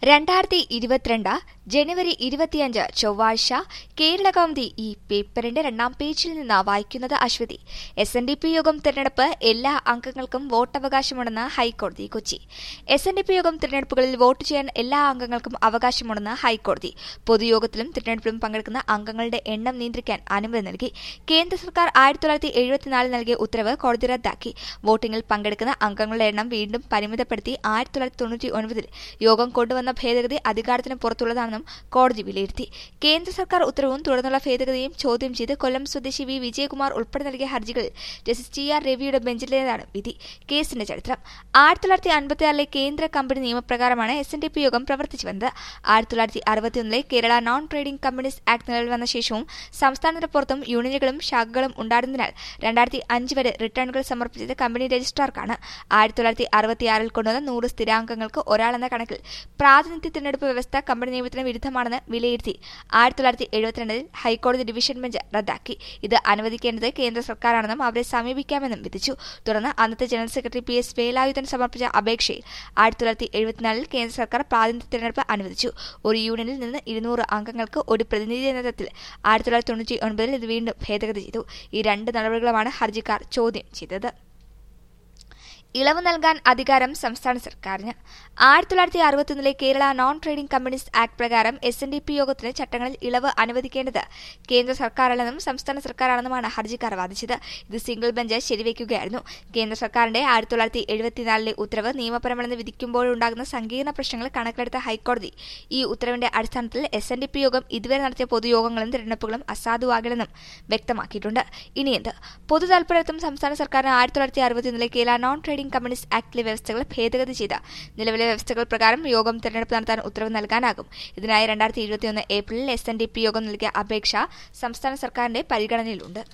രണ്ടായിരത്തി ഇരുപത്തിരണ്ട് ജനുവരി ഇരുപത്തിയഞ്ച് ചൊവ്വാഴ്ച കേരള കൗമുദി ഈ പേപ്പറിന്റെ രണ്ടാം പേജിൽ നിന്ന് വായിക്കുന്നത് Aswathy S N D P യോഗം തിരഞ്ഞെടുപ്പ് എല്ലാ അംഗങ്ങൾക്കും വോട്ടവകാശമുണ്ടെന്ന് ഹൈക്കോടതി Kochi S N D P യോഗം തിരഞ്ഞെടുപ്പുകളിൽ വോട്ട് ചെയ്യാൻ എല്ലാ അംഗങ്ങൾക്കും അവകാശമുണ്ടെന്ന് ഹൈക്കോടതി പൊതുയോഗത്തിലും തിരഞ്ഞെടുപ്പിലും പങ്കെടുക്കുന്ന അംഗങ്ങളുടെ എണ്ണം നിയന്ത്രിക്കാൻ അനുമതി നൽകി കേന്ദ്ര സർക്കാർ ആയിരത്തി തൊള്ളായിരത്തി എഴുപത്തിനാലിൽ നൽകിയ ഉത്തരവ് കോടതി റദ്ദാക്കി വോട്ടിംഗിൽ പങ്കെടുക്കുന്ന അംഗങ്ങളുടെ എണ്ണം വീണ്ടും പരിമിതപ്പെടുത്തി ആയിരത്തി തൊള്ളായിരത്തി തൊണ്ണൂറ്റി ഒൻപതിൽ യോഗം കൊണ്ടുവന്ന ഭേദഗതി അധികാരത്തിന് പുറത്തുള്ളതാണെന്നും കോടതി വിലയിരുത്തി കേന്ദ്ര സർക്കാർ ഉത്തരവും തുടർന്നുള്ള ഭേദഗതിയും ചോദ്യം ചെയ്ത് കൊല്ലം സ്വദേശി വി വിജയകുമാർ ഉൾപ്പെടെ നൽകിയ ഹർജികളിൽ ജസ്റ്റിസ് ടി ആർ രവിയുടെ ബെഞ്ചിലേതാണ് വിധി കേസിന്റെ ചരിത്രം ആയിരത്തി തൊള്ളായിരത്തി അൻപത്തിയാറിലെ കേന്ദ്ര കമ്പനി നിയമപ്രകാരമാണ് എസ് എൻ ഡി പി യോഗം പ്രവർത്തിച്ചു വന്നത് ആയിരത്തി തൊള്ളായിരത്തി അറുപത്തിയൊന്നിലെ Kerala non trading companies act നിലവിൽ വന്ന ശേഷവും സംസ്ഥാനത്തിന് പുറത്തും യൂണിയനുകളും ശാഖകളും ഉണ്ടായിരുന്നതിനാൽ രണ്ടായിരത്തി അഞ്ച് വരെ റിട്ടേണുകൾ സമർപ്പിച്ചത് കമ്പനി രജിസ്ട്രാർക്കാണ് ആയിരത്തി തൊള്ളായിരത്തി അറുപത്തിയാറിൽ കൊണ്ടുവന്ന നൂറ് സ്ഥിരാംഗങ്ങൾക്ക് ഒരാളെന്ന കണക്കിൽ പ്രാതിനിധ്യ തിരഞ്ഞെടുപ്പ് വ്യവസ്ഥ കമ്പനി നിയമത്തിന് വിരുദ്ധമാണെന്ന് വിലയിരുത്തി ആയിരത്തി തൊള്ളായിരത്തി എഴുപത്തിരണ്ടിൽ ഹൈക്കോടതി ഡിവിഷൻ ബെഞ്ച് റദ്ദാക്കി ഇത് അനുവദിക്കേണ്ടത് കേന്ദ്ര സർക്കാരാണെന്നും അവരെ സമീപിക്കാമെന്നും വിധിച്ചു തുടർന്ന് അന്നത്തെ general secretary P S Velayudhan സമർപ്പിച്ച അപേക്ഷയിൽ ആയിരത്തി തൊള്ളായിരത്തി എഴുപത്തിനാലിൽ കേന്ദ്ര സർക്കാർ പ്രാതിനിധ്യ തിരഞ്ഞെടുപ്പ് അനുവദിച്ചു ഒരു യൂണിയനിൽ നിന്ന് ഇരുന്നൂറ് അംഗങ്ങൾക്ക് ഒരു പ്രതിനിധി എന്ന തരത്തിൽ ആയിരത്തി തൊള്ളായിരത്തി തൊണ്ണൂറ്റി ഒൻപതിൽ ഇത് വീണ്ടും ഭേദഗതി ചെയ്തു ഈ രണ്ട് നടപടികളുമാണ് ഹർജിക്കാർ ചോദ്യം ചെയ്തത് ഇളവ് നൽകാൻ അധികാരം സംസ്ഥാന സർക്കാരിന് ആയിരത്തി തൊള്ളായിരത്തി അറുപത്തൊന്നിലെ Kerala non trading companies act പ്രകാരം എസ് എൻ ഡി പി യോഗത്തിന് ചട്ടങ്ങളിൽ ഇളവ് അനുവദിക്കേണ്ടത് കേന്ദ്ര സർക്കാരല്ലെന്നും സംസ്ഥാന സർക്കാരാണെന്നുമാണ് ഹർജിക്കാർ വാദിച്ചത് ഇത് സിംഗിൾ ബെഞ്ച് ശരിവയ്ക്കുകയായിരുന്നു കേന്ദ്ര സർക്കാരിന്റെ ആയിരത്തി തൊള്ളായിരത്തി എഴുപത്തിനാലിലെ ഉത്തരവ് നിയമപരമെന്ന് വിധിക്കുമ്പോഴുണ്ടാകുന്ന സങ്കീർണ പ്രശ്നങ്ങൾ കണക്കിലെടുത്ത ഹൈക്കോടതി ഈ ഉത്തരവിന്റെ അടിസ്ഥാനത്തിൽ എസ് എൻ ഡി പി യോഗം ഇതുവരെ നടത്തിയ പൊതുയോഗങ്ങളും തിരഞ്ഞെടുപ്പുകളും അസാധുവാകണമെന്നും വ്യക്തമാക്കിയിട്ടുണ്ട് ഇനിയെന്ത് പൊതു താൽപര്യത്തും സംസ്ഥാന സർക്കാരിന് ആയിരത്തി തൊള്ളായിരത്തി അറുപത്തിയൊന്നിലെ കേരള നോൺ ട്രേഡിംഗ് കമ്പനീസ് ആക്ടിലെ വ്യവസ്ഥകൾ ഭേദഗതി ചെയ്ത് നിലവിലെ വ്യവസ്ഥകൾ പ്രകാരം യോഗം തെരഞ്ഞെടുപ്പ് നടത്താൻ ഉത്തരവ് നൽകാനാകും ഇതിനായി രണ്ടായിരത്തി ഇരുപത്തിയൊന്ന് ഏപ്രിലിൽ എസ് എൻ ഡി പി യോഗം നൽകിയ അപേക്ഷ സംസ്ഥാന സർക്കാരിന്റെ പരിഗണനയിലുണ്ട്